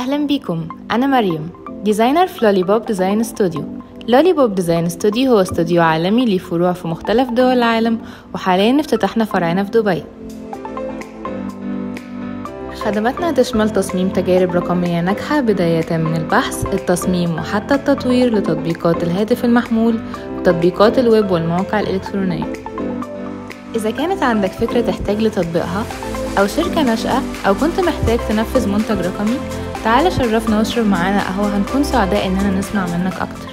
أهلا بيكم أنا مريم ديزاينر في لولي بوب ديزاين ستوديو لولي بوب ديزاين ستوديو هو استوديو عالمي ليه فروع في مختلف دول العالم وحاليا افتتحنا فرعنا في دبي خدماتنا تشمل تصميم تجارب رقمية ناجحة بداية من البحث التصميم وحتى التطوير لتطبيقات الهاتف المحمول وتطبيقات الويب والمواقع الإلكترونية إذا كانت عندك فكرة تحتاج لتطبيقها أو شركة ناشئة أو كنت محتاج تنفذ منتج رقمي تعال شرفنا واشرب معانا قهوة هنكون سعداء إننا نسمع منك أكتر